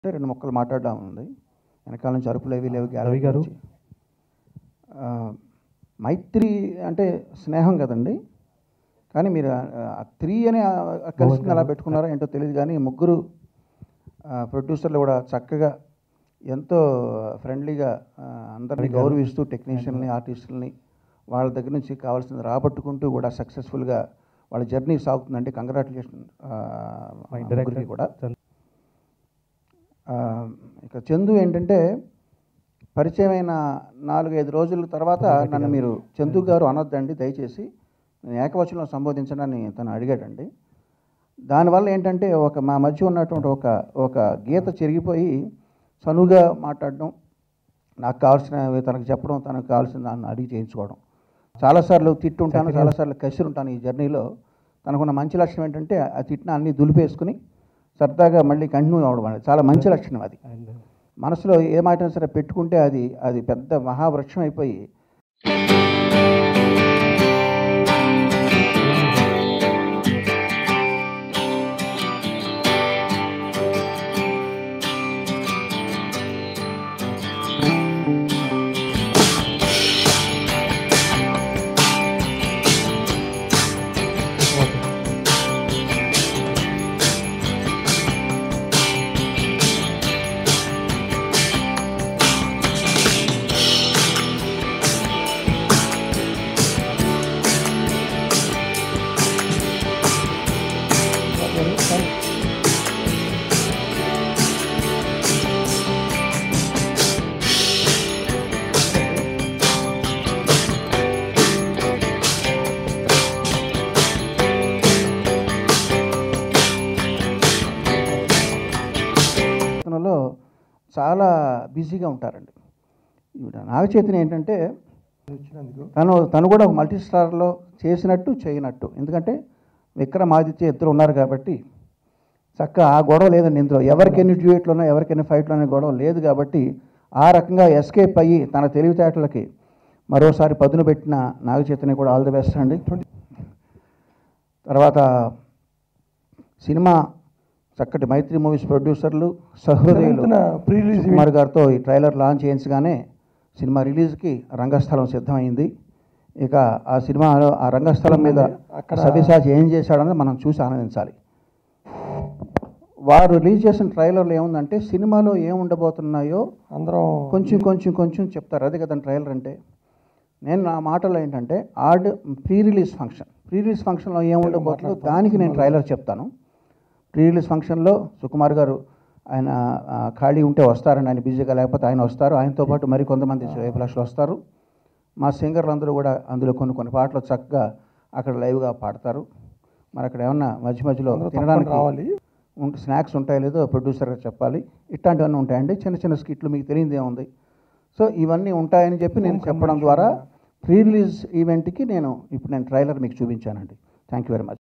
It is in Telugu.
అంటే రెండు మొక్కలు మాట్లాడడం ఉంది వెనకాల నుంచి అరుపులు అవి లేవు రవి గ్యాలరీ గారు. నుంచి. ఆ, మైత్రి అంటే స్నేహం కదండి కానీ మీరు ఆ త్రీ అని ఆ కలిసి మోహన్ అలా గారు. పెట్టుకున్నారో ఏంటో తెలియదు కానీ ముగ్గురు ప్రొడ్యూసర్లు కూడా చక్కగా ఎంతో ఫ్రెండ్లీగా ఆ, అందరినీ రవి గారు. గౌరవిస్తూ టెక్నీషియన్ని ఆర్టిస్టులని వాళ్ళ దగ్గర నుంచి కావాల్సింది రాబట్టుకుంటూ కూడా సక్సెస్ఫుల్గా వాళ్ళ జర్నీ సాగుతుందంటే కంగ్రాచులేషన్ మై ముగ్గురికి డైరెక్టర్ కూడా చంద్ర- ఆ, ఇక చందు ఏంటంటే పరిచయమైన నాలుగైదు రోజుల తర్వాత గట్టిగా. నన్ను మీరు చందు గారు అనొద్దండి దయచేసి నేను ఏకవచనంలో సంబోధించడాన్ని తను అడిగాడండి దానివల్ల ఏంటంటే ఒక మా మధ్య ఉన్నటువంటి ఒక ఒక గీత చెరిగిపోయి చనువుగా మాట్లాడడం నాకు కావాల్సినవి తనకు చెప్పడం తనకు కావాల్సిన దాన్ని అడిగి చేయించుకోవడం చాలాసార్లు తిట్టుంటాను చక్కగా- చాలాసార్లు కసిరుంటాను ఈ జర్నీలో తనకున్న మంచి లక్షణం ఏంటంటే ఆ తిట్టిన అన్ని దులిపేసుకుని సరదాగా మళ్ళీ కంటిన్యూ అవ్వడం అనేది చాలా మంచి లక్షణం అది అండ్ మనసులో ఏ మాట సరే పెట్టుకుంటే అది అది పెద్ద మహావృక్షం అయిపోయి ఓకే ప్రయత్నంలో చాలా బిజీగా ఉంటారండి ఈవిడ నాగచైతన్య ఏంటంటే వచ్చినందుకు తను తను కూడా ఒక మల్టీ స్టార్లో చేసినట్టు చేయనట్టు ఎందుకంటే విక్రమ్ ఆదిత్య ఇద్దరు ఉన్నారు కాబట్టి చక్కగా ఆ గొడవ లేదండి ఇందులో ఎవరికి ఎన్ని డ్యూయట్లు ఉన్నా ఎవరికి ఎన్ని ఫైట్లు అనే గొడవ లేదు కాబట్టి ఆ రకంగా ఎస్కేప్ అయ్యి తన తెలివితేటలకి మరోసారి పదును పెట్టిన నాగచైతన్య కూడా ఆల్ ది బెస్ట్ అండి తర్వాత సినిమా చక్కటి మైత్రి మూవీస్ ప్రొడ్యూసర్లు సహృదయులు ప్రీ రిలీజ్ కుమార్ గారితో ఈ ట్రైలర్ లాంచ్ చేయించగానే సినిమా రిలీజ్కి రంగస్థలం సిద్ధమైంది ఇక ఆ సినిమాలో ఆ రంగస్థలం మీద అక్కడ- సవ్యసాచి ఏం చేశాడని మనం చూసి ఆనందించాలి వారు రిలీజ్ చేసిన ట్రైలర్లో ఏముందంటే సినిమాలో ఏం ఉండబోతున్నాయో అందరం కొంచెం కొంచెం కొంచెం చెప్తారు అదే కదండి ట్రైలర్ అంటే నేను నా మాటలో ఏంటంటే ఆడ్ pre release function pre release ఫంక్షన్లో ఏం ఉండబోతుందో దానికి నేను ట్రైలర్ చెప్తాను ప్రీ రిలీజ్ ఫంక్షన్లో సుకుమార్ గారు ఆయన ఆ, ఖాళీ ఉంటే వస్తారండి ఆయన బిజీగా లేకపోతే ఆయన వస్తారు ఆయనతో పాటు మరి కొంతమంది శ్రేయభిలాషులు వస్తారు మా సింగర్లు అందరూ కూడా అందులో కొన్ని కొన్ని పాటలు చక్కగా అక్కడ లైవ్గా పాడతారు మరి అక్కడ ఏమన్నా మధ్య మధ్యలో అందరూ తప్పకుండా తినడానికి రావాలి ఉంట- స్నాక్స్ ఉంటాయో లేదో ప్రొడ్యూసర్గా చెప్పాలి ఇట్లాంటివన్నీ ఉంటాయండి చిన్న చిన్న స్కిట్లు మీకు తెలియదు ఏముంది సో ఇవన్నీ ఉంటాయని చెప్పి నేను చెప్పడం ద్వారా ప్రీ రిలీజ్ ఈవెంట్కి నేను ఇప్పుడు నేను ట్రైలర్ మీకు చూపించానండి థ్యాంక్ యూ వెరీ మచ్